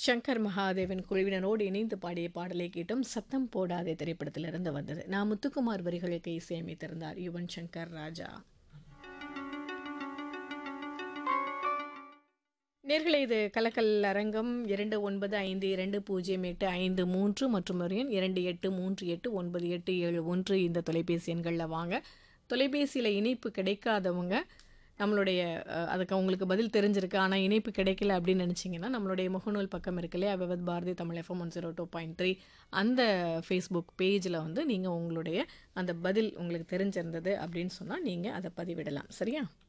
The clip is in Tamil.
சங்கர் மகாதேவன் குழுவினரோடு இணைந்து பாடிய பாடலை கேட்டும் சத்தம் போடாதே திரைப்படத்திலிருந்து வந்தது நான் முத்துக்குமார் வரிகளுக்கு இசையமைத்திருந்தார் யுவன் சங்கர் ராஜா நேர்களை இது கலக்கல் அரங்கம் இரண்டு ஒன்பது ஐந்து இரண்டு பூஜ்ஜியம் எட்டு ஐந்து மூன்று மற்றும் ஒரு எண் இரண்டு எட்டு மூன்று எட்டு ஒன்பது எட்டு ஏழு ஒன்று இந்த தொலைபேசி எண்களில் வாங்க தொலைபேசியில் இணைப்பு கிடைக்காதவங்க நம்மளுடைய அஹ், அதுக்கு அவங்களுக்கு பதில் தெரிஞ்சிருக்கு ஆனால் இணைப்பு கிடைக்கல அப்படின்னு நினச்சிங்கன்னா நம்மளுடைய முகநூல் பக்கம் இருக்கு இல்லையா Vividh Bharati Tamil FM one zero two point three அந்த ஃபேஸ்புக் பேஜில் வந்து நீங்கள் உங்களுடைய அந்த பதில் உங்களுக்கு தெரிஞ்சிருந்தது அப்படின்னு சொன்னால் நீங்கள் அதை பதிவிடலாம் சரியா